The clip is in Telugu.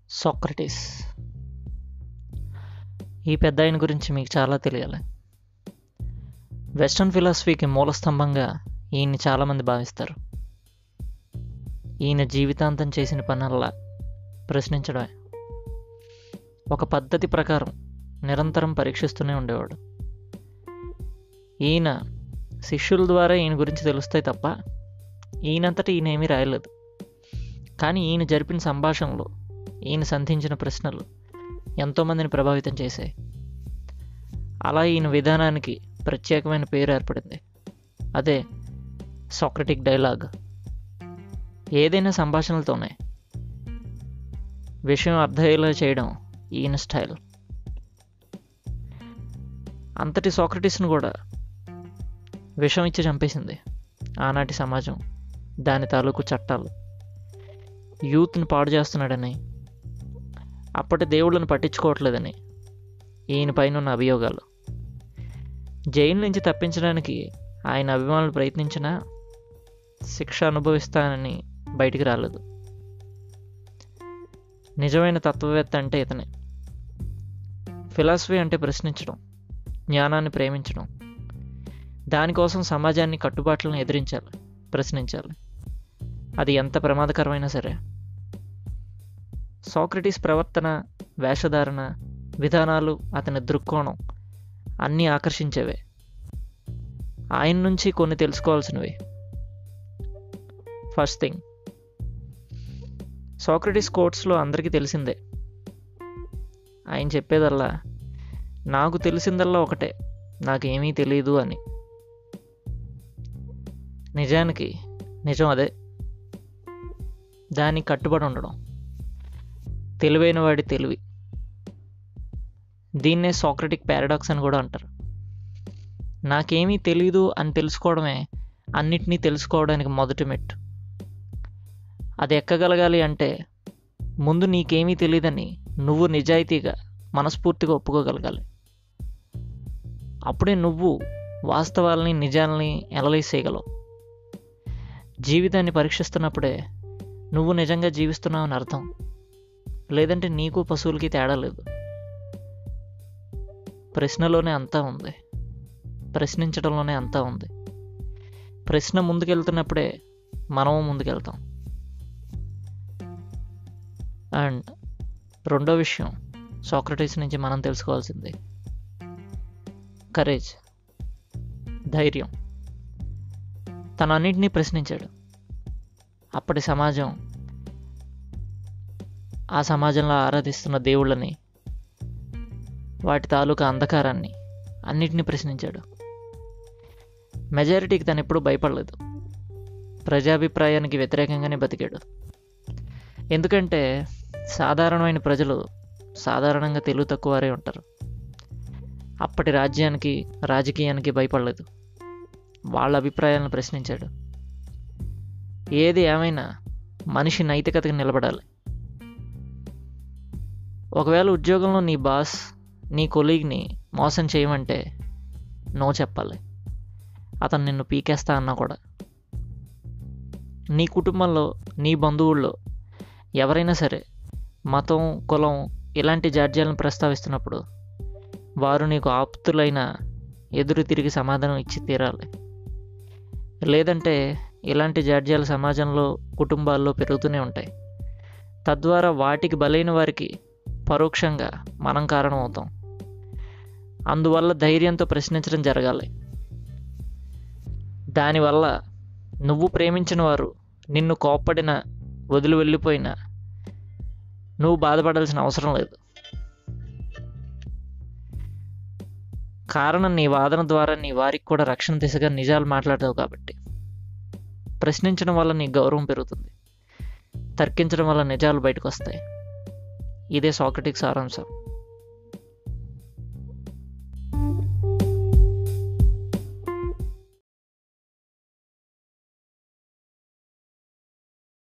సోక్రటీస్ ఈ పెద్ద ఆయన గురించి మీకు చాలా తెలియాలి వెస్ట్రన్ ఫిలాసఫీకి మూలస్తంభంగా ఈయన్ని చాలామంది భావిస్తారు ఈయన జీవితాంతం చేసిన పనల్లా ప్రశ్నించడమే ఒక పద్ధతి ప్రకారం నిరంతరం పరీక్షిస్తూనే ఉండేవాడు ఈయన శిష్యుల ద్వారా ఈయన గురించి తెలుస్తాయి తప్ప ఈయనంతటా ఈయన ఏమీ రాయలేదు కానీ ఈయన జరిపిన సంభాషణలు ఈయన సంధించిన ప్రశ్నలు ఎంతోమందిని ప్రభావితం చేశాయి అలా ఈయన విధానానికి ప్రత్యేకమైన పేరు ఏర్పడింది అదే సాక్రటిక్ డైలాగ్ ఏదైనా సంభాషణలతోనే విషయం అర్థమయ్యేలా చేయడం ఈయన స్టైల్ అంతటి సోక్రటీస్ను కూడా విషం ఇచ్చి చంపేసింది ఆనాటి సమాజం దాని తాలూకు చట్టాలు యూత్ని పాడు చేస్తున్నాడని అప్పటి దేవుళ్ళని పట్టించుకోవట్లేదని ఈయన పైన ఉన్న అభియోగాలు జైలు నుంచి తప్పించడానికి ఆయన అభిమానులు ప్రయత్నించినా శిక్ష అనుభవిస్తానని బయటికి రాలేదు నిజమైన తత్వవేత్త అంటే ఇతనే ఫిలాసఫీ అంటే ప్రశ్నించడం జ్ఞానాన్ని ప్రేమించడం దానికోసం సమాజాన్ని కట్టుబాట్లను ఎదిరించాలి ప్రశ్నించాలి అది ఎంత ప్రమాదకరమైనా సరే సాక్రటీస్ ప్రవర్తన వేషధారణ విధానాలు అతని దృక్కోణం అన్నీ ఆకర్షించేవే ఆయన నుంచి కొన్ని తెలుసుకోవాల్సినవి ఫస్ట్ థింగ్ సాక్రటీస్ కోర్ట్స్లో అందరికీ తెలిసిందే ఆయన చెప్పేదల్లా నాకు తెలిసిందల్లా ఒకటే నాకేమీ తెలియదు అని నిజానికి నిజం అదే దానికి కట్టుబడి ఉండడం తెలివైన వాడి తెలివి దీన్నే సాక్రటిక్ పారాడాక్స్ అని కూడా అంటారు నాకేమీ తెలీదు అని తెలుసుకోవడమే అన్నిటినీ తెలుసుకోవడానికి మొదటి మెట్టు అది ఎక్కగలగాలి అంటే ముందు నీకేమీ తెలియదని నువ్వు నిజాయితీగా మనస్ఫూర్తిగా ఒప్పుకోగలగాలి అప్పుడే నువ్వు వాస్తవాలని నిజాలని ఎనలైజ్ చేయగలవు జీవితాన్ని పరీక్షిస్తున్నప్పుడే నువ్వు నిజంగా జీవిస్తున్నావు అని అర్థం లేదంటే నీకు పశువులకి తేడా లేదు ప్రశ్నలోనే అంతా ఉంది ప్రశ్నించడంలోనే అంతా ఉంది ప్రశ్న ముందుకెళ్తున్నప్పుడే మనము ముందుకెళ్తాం అండ్ రెండో విషయం సాక్రటీస్ నుంచి మనం తెలుసుకోవాల్సింది కరేజ్ ధైర్యం తన అన్నింటినీ ప్రశ్నించాడు అప్పటి సమాజం ఆ సమాజంలో ఆరాధిస్తున్న దేవుళ్ళని వాటి తాలూకా అంధకారాన్ని అన్నిటినీ ప్రశ్నించాడు మెజారిటీకి తను ఎప్పుడూ భయపడలేదు ప్రజాభిప్రాయానికి వ్యతిరేకంగానే బతికాడు ఎందుకంటే సాధారణమైన ప్రజలు సాధారణంగా తెలివి తక్కువ వారే ఉంటారు అప్పటి రాజ్యానికి రాజకీయానికి భయపడలేదు వాళ్ళ అభిప్రాయాలను ప్రశ్నించాడు ఏది ఏమైనా మనిషి నైతికతకి నిలబడాలి ఒకవేళ ఉద్యోగంలో నీ బాస్ నీ కొలీగ్ని మోసం చేయమంటే నో చెప్పాలి అతను నిన్ను పీకేస్తా అన్నా కూడా నీ కుటుంబంలో నీ బంధువుల్లో ఎవరైనా సరే మతం కులం ఇలాంటి జాడ్యాలను ప్రస్తావిస్తున్నప్పుడు వారు నీకు ఆప్తులైన ఎదురు తిరిగి సమాధానం ఇచ్చి తీరాలి లేదంటే ఇలాంటి జాడ్యాలు సమాజంలో కుటుంబాల్లో పెరుగుతూనే ఉంటాయి తద్వారా వాటికి బలైన వారికి పరోక్షంగా మనం కారణం అవుతాం అందువల్ల ధైర్యంతో ప్రశ్నించడం జరగాలి దానివల్ల నువ్వు ప్రేమించిన వారు నిన్ను కోప్పడిన వదిలి వెళ్ళిపోయినా నువ్వు బాధపడాల్సిన అవసరం లేదు కారణం నీ వాదన ద్వారా నీ వారికి కూడా రక్షణ దిశగా నిజాలు మాట్లాడతావు కాబట్టి ప్రశ్నించడం వల్ల నీ గౌరవం పెరుగుతుంది తర్కించడం వల్ల నిజాలు బయటకు వస్తాయి ఇదే సాక్రటిక్ సారాంశం